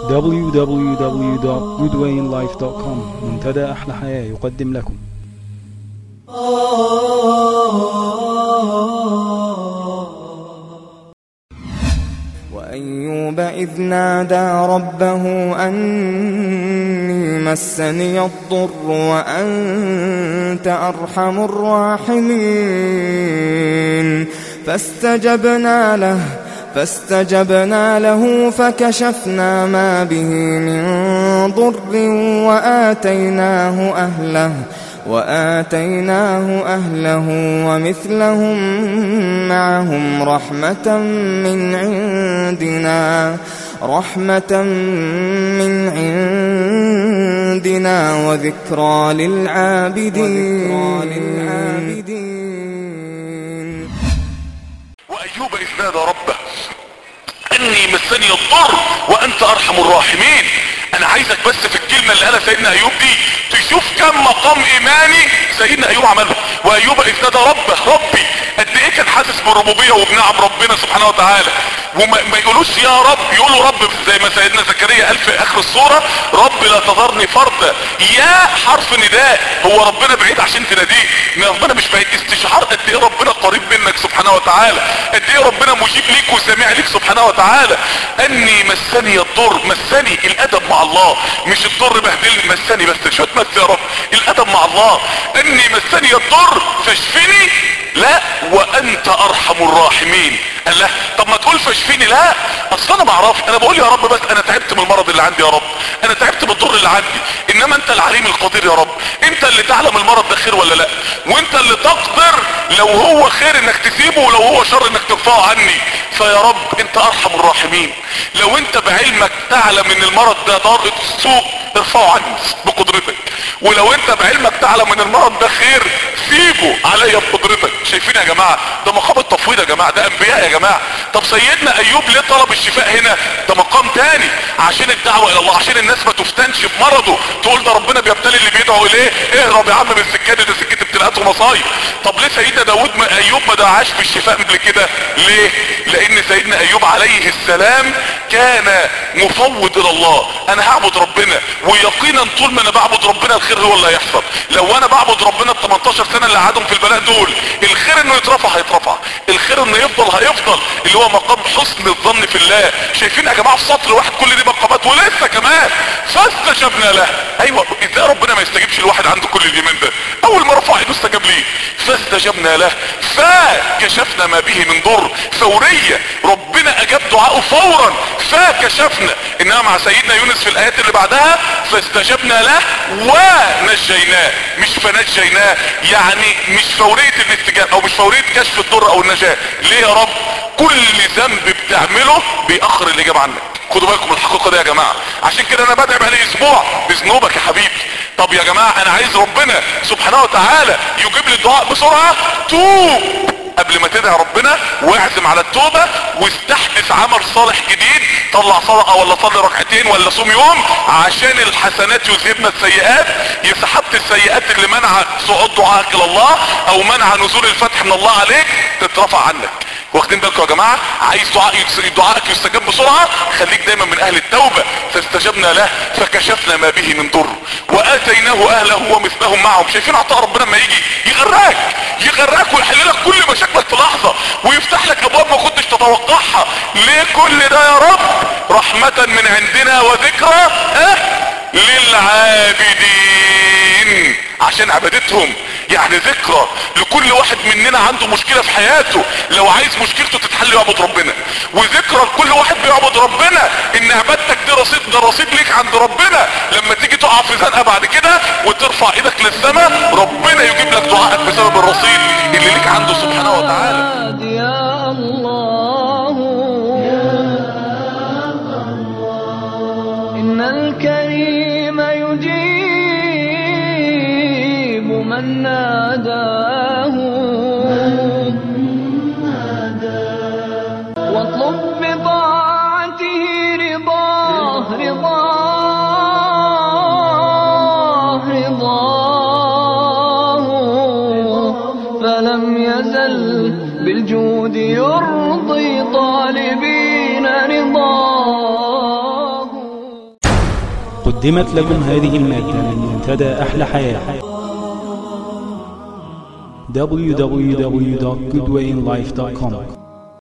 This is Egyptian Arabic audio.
www.goodwayinlife.com منتدى أحلى حياة يقدم لكم وأيوب إذ نادى ربه أني مسني الضر وأنت أرحم الراحمين فاستجبنا له فاستجبنا له فكشفنا ما به من ضر وآتيناه أهله وآتيناه أهله ومثلهم معهم رحمة من عندنا رحمة من عندنا وذكرى للعابدين وأيوب إذ نادى ربه أني مسني الضر وأنت أرحم الراحمين أنا عايزك بس في الكلمة اللي قالها سيدنا أيوب دي تشوف كم مقام إيماني سيدنا أيوب عمله وأيوب إذ نادى ربه ربي قد إيه كان حاسس بالربوبية وبنعم ربنا سبحانه وتعالى وما ما يقولوش يا رب يقولوا رب زي ما سيدنا زكريا قال في آخر السورة رب لا تذرني فردا يا حرف نداء هو ربنا بعيد عشان تناديه ان ربنا مش بعيد استشعار قد ايه ربنا قريب منك سبحانه وتعالى قد ايه ربنا مجيب ليك وسامع ليك سبحانه وتعالى اني مسني الضر مسني الادب مع الله مش الضر بهدلني مسني بس شو تمس يا رب الادب مع الله اني مسني الضر فاشفني لا وانت ارحم الراحمين قال لا طب ما تقول فاشفيني لا اصل انا ما اعرفش انا بقول يا رب بس انا تعبت من المرض اللي عندي يا رب انا تعبت من الضر اللي عندي انما انت العليم القدير يا رب انت اللي تعلم المرض ده خير ولا لا وانت اللي تقدر لو هو خير انك تسيبه ولو هو شر انك ترفعه عني فيا رب انت ارحم الراحمين لو انت بعلمك تعلم ان المرض ده ضار سوء ارفعه عني بقدرتك ولو انت بعلمك تعلم ان المرض ده خير سيبه عليا بقدرتك شايفين يا جماعة ده مقام التفويض يا جماعة ده انبياء يا جماعة طب سيدنا ايوب ليه طلب الشفاء هنا ده مقام تاني عشان الدعوة الى الله عشان الناس ما تفتنش بمرضه تقول ده ربنا بيبتلي اللي بيدعو اليه اهرب يا عم من السكة ده سكة ابتلاءات ومصايب طب ليه سيدنا داود ما ايوب ما دعاش بالشفاء قبل كده ليه لان سيدنا ايوب عليه السلام كان مفوض الى الله انا هعبد ربنا ويقينا طول ما انا بعبد ربنا الخير هو اللي هيحصل لو انا بعبد ربنا ال 18 سنه اللي قعدهم في البلاء دول الخير انه يترفع هيترفع الخير انه يفضل هيفضل اللي هو مقام حسن الظن في الله شايفين يا جماعه في سطر واحد كل دي مقامات ولسه كمان فاستجبنا له ايوه ازاي ربنا ما يستجيبش الواحد عنده كل الايمان ده اول ما رفع ايده استجاب ليه فاستجبنا له فكشفنا ما به من ضر فوريه ربنا اجاب دعائه فورا فكشفنا انما مع سيدنا يونس في الايات اللي بعدها فاستجبنا له ونجيناه مش فنجيناه يعني مش فورية الاستجابة او مش فورية كشف الضر او النجاة ليه يا رب كل ذنب بتعمله بيأخر الاجابة عنك خدوا بالكم من الحقيقة دي يا جماعة عشان كده انا بدعي بقالي اسبوع بذنوبك يا حبيبي طب يا جماعة انا عايز ربنا سبحانه وتعالى يجيب لي الدعاء بسرعة توب قبل ما تدعي ربنا واعزم على التوبة واستحدث عمل صالح جديد طلع صدقة ولا صلي ركعتين ولا صوم يوم عشان الحسنات يذهبن السيئات يسحبت السيئات اللي منع صعود دعائك الى الله او منع نزول الفتح من الله عليك تترفع عنك واخدين بالكم يا جماعة عايز دعاء دعائك يستجاب بسرعة خليك دايما من اهل التوبة فاستجبنا له فكشفنا ما به من ضر واتيناه اهله ومثلهم معهم شايفين عطاء ربنا لما يجي يغراك يغراك ويحل لك كل مشاكلك في لحظة ويفتح لك ابواب ما كنتش تتوقعها ليه كل ده يا رب رحمة من عندنا وذكرى اه للعابدين عشان عبادتهم يعني ذكرى لكل واحد مننا عنده مشكلة في حياته لو عايز مشكلته تتحل يعبد ربنا وذكرى لكل واحد بيعبد ربنا ان عبادتك دي رصيد ده رصيد ليك عند ربنا لما تيجي تقع في زنقة بعد كده وترفع ايدك للسماء ربنا يجيب لك دعائك بسبب الرصيد اللي ليك عنده سبحانه وتعالى يا الله إن الكريم يجيب من ناداه واطلب بطاعته رضاه رضاه رضاه فلم يزل بالجود يرضي طالبين رضاه قدمت لكم هذه المادة من منتدى أحلى حياة www.goodwayinlife.com